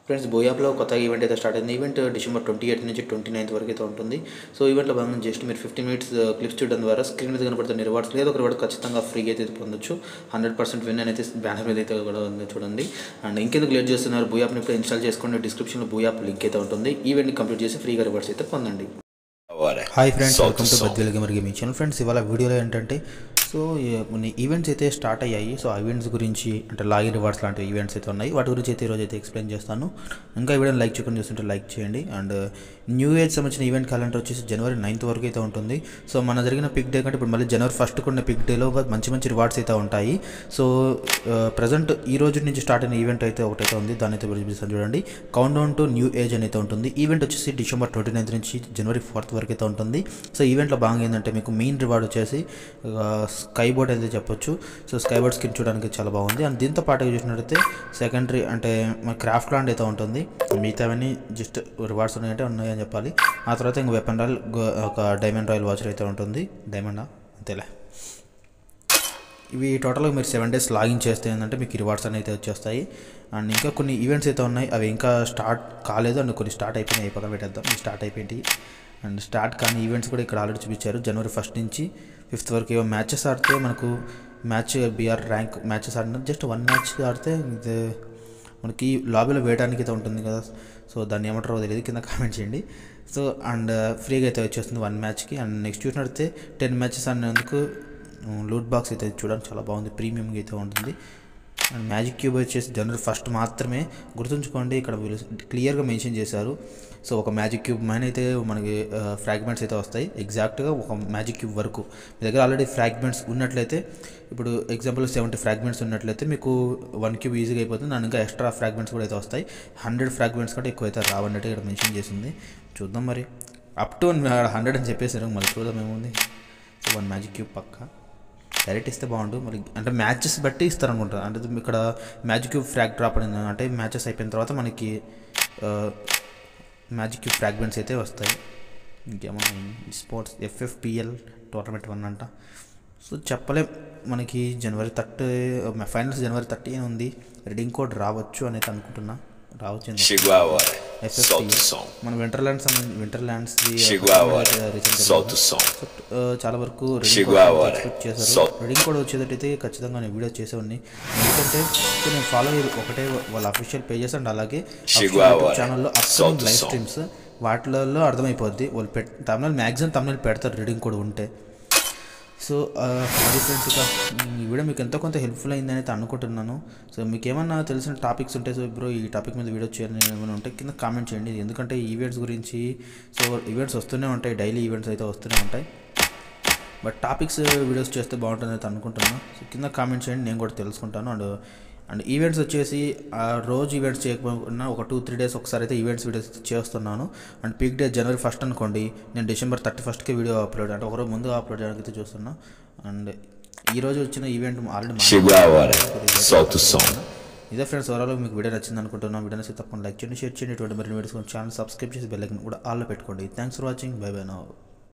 Friends బోయాప్లో కొత్త event అయితే start అయింది ఈవెంట్ డిసెంబర్ ట్వంటీ ఎయిట్ నుంచి ట్వంటీ నైన్త్ వరకు అయితే ఉంటుంది సో ఈవెంట్లో భాగంగా జస్ట్ మీరు ఫిఫ్టీన్ మినిట్స్ క్లిప్స్ చూడడం ద్వారా స్క్రీన్ మీద కనబడుతున్న రివార్డ్స్ లేదా ఒక రివార్డ్ ఖచ్చితంగా ఫ్రీగా అయితే పొందొచ్చు హండ్రెడ్ పర్సెంట్ విన్ అనేది బ్యానర్ మీద అయితే కూడా ఉంది చూడండి అండ్ ఇంకెందుకు లేట్ చేస్తున్నారు బోయాప్ని ఇప్పుడు ఇన్స్టాల్ చేసుకోండి డిస్క్రిప్షన్లో బోయాప్ లింక్ అయితే ఉంటుంది ఈవెంట్ని కంప్లీట్ చేసి ఫ్రీగా రివార్డ్స్ అయితే పొందండి Agora, hi friends solta welcome o to som. Badvel gamer gaming channel friends ఇవాళ వీడియోలో ఏంటంటే సో ఈ- కొన్ని ఈవెంట్స్ అయితే స్టార్ట్ అయ్యాయి సో ఆ ఈవెంట్స్ గురించి అంటే లాగిన్ రివార్డ్స్ లాంటి ఈవెంట్స్ అయితే ఉన్నాయి వాటి గురించి అయితే ఈరోజు అయితే ఎక్స్ప్లెయిన్ చేస్తాను ఇంకా ఈ వీడియోని లైక్ చేయకుండా చూస్తుంటే లైక్ చేయండి అండ్ న్యూ ఇయర్ సంబంధించిన ఈవెంట్ క్యాలెండర్ వచ్చేసి జనవరి నైన్త్ వరకు అయితే ఉంటుంది సో మన జరిగిన పిక్ డే కంటే ఇప్పుడు మళ్ళీ జనవరి ఫస్ట్ ఉన్న పిక్ డేలో మంచి మంచి రివార్డ్స్ అయితే ఉంటాయి సో ప్రజెంట్ ఈ రోజు నుంచి స్టార్ట్ అయిన ఈవెంట్ అయితే ఒకటైతే ఉంది దాని అయితే చూపిస్తాను చూడండి countdown to new age అని అయితే ఉంటుంది ఈవెంట్ వచ్చేసి డిసెంబర్ ట్వంటీ నైన్త్ నుంచి జనవరి ఫోర్త్ వరకు అయితే ఉంటుంది సో ఈవెంట్లో భాగంగా ఏంటంటే మీకు మెయిన్ రివార్డ్ వచ్చేసి స్కై బోర్డ్ అయితే చెప్పొచ్చు సో స్కై బోర్డ్ స్కిన్ చూడడానికి చాలా బాగుంది అండ్ దీంతో పాటుగా చూసినట్టయితే సెకండరీ అంటే మన క్రాఫ్ట్ ల్యాండ్ అయితే ఉంటుంది మిగతావన్నీ జస్ట్ రివార్డ్స్ ఉన్నాయంటే ఉన్నాయని చెప్పాలి ఆ తర్వాత ఇంక వెపన్ రాయల్ ఒక డైమండ్ రాయల్ వాచర్ అయితే ఉంటుంది డైమండా అంతేలే ఇవి టోటల్గా మీరు సెవెన్ డేస్ లాగిన్ చేస్తే ఏంటంటే మీకు రివార్డ్స్ అనేవి అయితే వచ్చేస్తాయి అండ్ ఇంకా కొన్ని ఈవెంట్స్ అయితే ఉన్నాయి అవి ఇంకా స్టార్ట్ కాలేదు అండ్ కొన్ని స్టార్ట్ అయిపోయినాయి అయి పక్కన పెట్టేద్దాం ఇవి స్టార్ట్ అయిపోయింది అండ్ స్టార్ట్ కానీ ఈవెంట్స్ కూడా ఇక్కడ ఆల్రెడీ చూపించారు జనవరి ఫస్ట్ నుంచి ఫిఫ్త్ వరకు ఏవో మ్యాచెస్ ఆడితే మనకు మ్యాచ్ బీఆర్ ర్యాంక్ మ్యాచెస్ ఆడిన జస్ట్ వన్ మ్యాచ్ ఆడితే ఇది మనకి లాబీలో వేయడానికి అయితే ఉంటుంది కదా సో దాన్ని ఏమంటారో తెలియదు కింద కామెంట్ చేయండి సో అండ్ ఫ్రీగా అయితే వచ్చేస్తుంది వన్ మ్యాచ్కి అండ్ నెక్స్ట్ చూసినట్లయితే టెన్ మ్యాచెస్ అన్నందుకు లూట్ బాక్స్ అయితే చూడడానికి చాలా బాగుంది ప్రీమియంగా అయితే ఉంటుంది అండ్ మ్యాజిక్ క్యూబ్ వచ్చేసి జనవరి ఫస్ట్ మాత్రమే గుర్తుంచుకోండి ఇక్కడ వీళ్ళు క్లియర్గా మెన్షన్ చేశారు సో ఒక మ్యాజిక్ క్యూబ్ మైన్ అయితే మనకి ఫ్రాగ్మెంట్స్ అయితే వస్తాయి ఎగ్జాక్ట్గా ఒక మ్యాజిక్ క్యూబ్ వరకు మీ దగ్గర ఆల్రెడీ ఫ్రాగ్మెంట్స్ ఉన్నట్లయితే ఇప్పుడు ఎగ్జాంపుల్ సెవెంటీ ఫ్రాగ్మెంట్స్ ఉన్నట్లయితే మీకు వన్ క్యూబ్ ఈజీగా అయిపోతుంది దాని ఇంకా ఎక్స్ట్రా ఫ్రాగ్మెంట్స్ కూడా అయితే వస్తాయి హండ్రెడ్ ఫ్రాగ్మెంట్స్ కంటే ఎక్కువ అయితే రావన్నట్టు ఇక్కడ మెన్షన్ చేసింది చూద్దాం మరి అప్ టు హండ్రెడ్ అని చెప్పేసారు మళ్ళీ చూద్దాం ఏముంది సో వన్ మ్యాజిక్ క్యూబ్ పక్కా డైరెక్ట్ ఇస్తే బాగుండు మరి అంటే మ్యాచెస్ బట్టి ఇస్తారు అనుకుంటా అంటే ఇక్కడ మ్యాజిక్ క్యూబ్ ఫ్రాగ్ డ్రాప్ అనేది అంటే మ్యాచెస్ అయిపోయిన తర్వాత మనకి మ్యాజిక్ క్యూబ్ ఫ్రాగ్మెంట్స్ అయితే వస్తాయి ఇంకేమన్నా స్పోర్ట్స్ ఎఫ్ఎఫ్పిఎల్ టోర్నమెంట్ వన్ అంట సో చెప్పలేం మనకి జనవరి థర్టీ ఫైనల్స్ జనవరి థర్టీ ఉంది రీడింగ్ కోడ్ రావచ్చు అనేది అనుకుంటున్నా రావచ్చు ఎందుకు? Chegou a hora. FFP. Solta o som. మన winter lands winter lands Chegou a hora. Solta o som. చాలా వరకు Chegou a hora. ఎక్స్పెక్ట్ చేశారు Sol- రీడింగ్ కూడా వచ్చేటట్టయితే ఖచ్చితంగా నేను వీడియో చేసేవాడిని ఎందుకంటే సో నేను ఫాలో అయ్యేది ఒకటే వాళ్ళ అఫీషియల్ పేజెస్ అండ్ అలాగే Chegou a hora. ఛానల్లో upcoming Solta o live som. Streams వాటిలలో అర్థమైపోద్ది వాళ్ళు పెట్ తమిళ మ్యాక్సిమం తమిళ పెడతారు రీడింగ్ కూడా ఉంటే సో ఆ, అది ఫ్రెండ్స్ ఇక ఈ వీడియో మీకు ఎంతో కొంత హెల్ప్ఫుల్ అయిందని అయితే అనుకుంటున్నాను సో మీకు ఏమన్నా తెలిసిన టాపిక్స్ ఉంటే సో బ్రో ఈ టాపిక్ మీద వీడియో చేయాలని ఏమైనా ఉంటే కింద కామెంట్ చేయండి ఎందుకంటే ఈవెంట్స్ గురించి సో ఈవెంట్స్ వస్తూనే ఉంటాయి డైలీ ఈవెంట్స్ అయితే వస్తూనే ఉంటాయి బట్ టాపిక్స్ వీడియోస్ చేస్తే బాగుంటుంది అయితే అనుకుంటున్నాను సో కింద కామెంట్ చేయండి నేను కూడా తెలుసుకుంటాను అండ్ అండ్ ఈవెంట్స్ వచ్చేసి ఆ రోజు ఈవెంట్స్ చేయకపోయినా ఒక టూ త్రీ డేస్ ఒకసారి అయితే ఈవెంట్స్ వీడియోస్ చేస్తున్నాను అండ్ పీక్ డే జనవరి ఫస్ట్ అనుకోండి నేను డిసెంబర్ థర్టీ ఫస్ట్కి వీడియో అప్లోడ్ అంటే ఒకరోజు ముందు అప్లోడ్ చేయడానికి అయితే చూస్తున్నా అండ్ ఈ రోజు వచ్చిన event already Chegou a hora. Solta o som. ఇదే ఫ్రెండ్స్ ఓవరాల్ మీకు వీడియో నచ్చింది అనుకుంటున్నాను వీడియో నచ్చితే తప్పకుండా లైక్ చేయండి షేర్ చేయండి ఇటువంటి మరిన్ని వీడియోస్ ఛానల్ సబ్స్క్రైబ్ చేసి బెల్ ఐకన్ కూడా ఆల్లో పెట్టుకోండి thanks for watching bye bye now